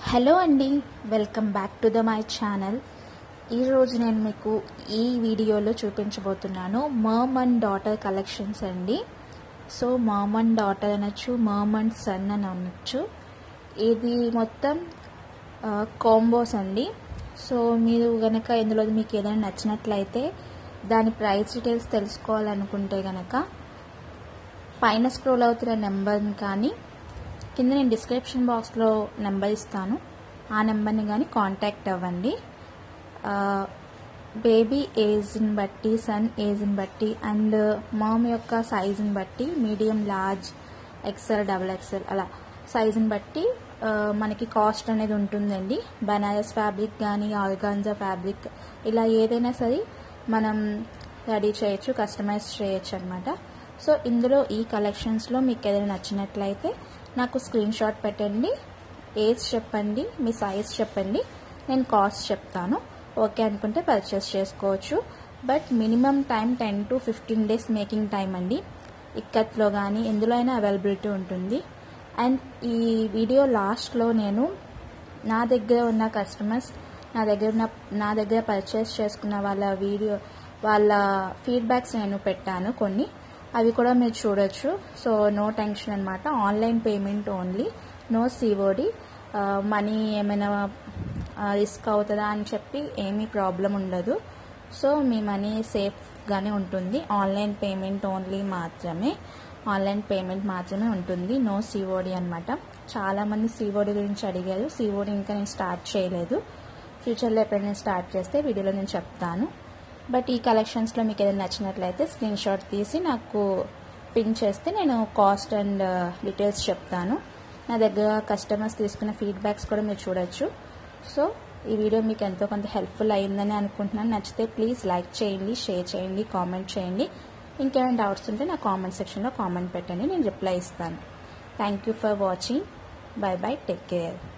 hello అండి welcome back to the my channel ఈరోజు నేను మీకు ఈ వీడియోలో చూపించబోతున్నాను మర్మ్ అండ్ డాటర్ కలెక్షన్స్ అండి సో మర్మ్ అండ్ డాటర్ అనొచ్చు మర్మ్ అండ్ సన్ అని అనొచ్చు ఇది మొత్తం కాంబోస్ అండి సో మీరు కనుక ఇందులో మీకు ఏదైనా నచ్చినట్లయితే దాని ప్రైస్ డీటెయిల్స్ తెలుసుకోవాలనుకుంటే కనుక పైన స్క్రోల్ అవుతున్న నెంబర్ని కానీ కింద నేను డిస్క్రిప్షన్ బాక్స్లో నెంబర్ ఇస్తాను ఆ నెంబర్ని కానీ కాంటాక్ట్ అవ్వండి బేబీ ఏజ్ని బట్టి సన్ ఏజ్ని బట్టి అండ్ మామ్ యొక్క సైజుని బట్టి medium large XL double XL అలా సైజుని బట్టి మనకి కాస్ట్ అనేది ఉంటుందండి బనారస్ ఫ్యాబ్రిక్ కానీ ఆర్గాన్జా ఫ్యాబ్రిక్ ఇలా ఏదైనా సరే మనం రెడీ చేయొచ్చు కస్టమైజ్ చేయొచ్చు అనమాట సో ఇందులో ఈ కలెక్షన్స్లో మీకు ఏదైనా నచ్చినట్లయితే నాకు స్క్రీన్ షాట్ పెట్టండి ఏజ్ చెప్పండి మీ సైజ్ చెప్పండి నేను కాస్ట్ చెప్తాను ఓకే అనుకుంటే పర్చేస్ చేసుకోవచ్చు but minimum time ten to fifteen days making time అండి ఇక్కత్లో కానీ ఎందులో అయినా అవైలబిలిటీ ఉంటుంది అండ్ ఈ వీడియో లాస్ట్లో నేను నా దగ్గర ఉన్న కస్టమర్స్ నా దగ్గర ఉన్న నా దగ్గర పర్చేస్ చేసుకున్న వాళ్ళ వీడియో వాళ్ళ ఫీడ్బ్యాక్స్ నేను పెట్టాను కొన్ని అవి కూడా మీరు చూడొచ్చు సో నో టెన్షన్ అనమాట online payment only no COD money ఏమైనా రిస్క్ అవుతుందా అని చెప్పి ఏమీ ప్రాబ్లం ఉండదు సో మీ మనీ సేఫ్గానే ఉంటుంది ఆన్లైన్ పేమెంట్ ఓన్లీ మాత్రమే ఆన్లైన్ పేమెంట్ మాత్రమే ఉంటుంది నో సిఓడి అనమాట చాలామంది సిఓడి గురించి అడిగారు సిఓడి ఇంకా నేను స్టార్ట్ చేయలేదు ఫ్యూచర్లో ఎప్పుడైనా స్టార్ట్ చేస్తే వీడియోలో నేను చెప్తాను బట్ ఈ కలెక్షన్స్లో మీకు ఏదైనా నచ్చినట్లయితే స్క్రీన్ షాట్ తీసి నాకు పిన్ చేస్తే నేను కాస్ట్ అండ్ డీటెయిల్స్ చెప్తాను నా దగ్గర కస్టమర్స్ తీసుకున్న ఫీడ్బ్యాక్స్ కూడా మీరు చూడొచ్చు సో ఈ వీడియో మీకు ఎంతో కొంత హెల్ప్ఫుల్ అయిందని అనుకుంటున్నాను నచ్చితే ప్లీజ్ లైక్ చేయండి షేర్ చేయండి కామెంట్ చేయండి ఇంకేమైనా డౌట్స్ ఉంటే నా కామెంట్ సెక్షన్లో కామెంట్ పెట్టండి నేను రిప్లై ఇస్తాను thank you for watching bye bye take care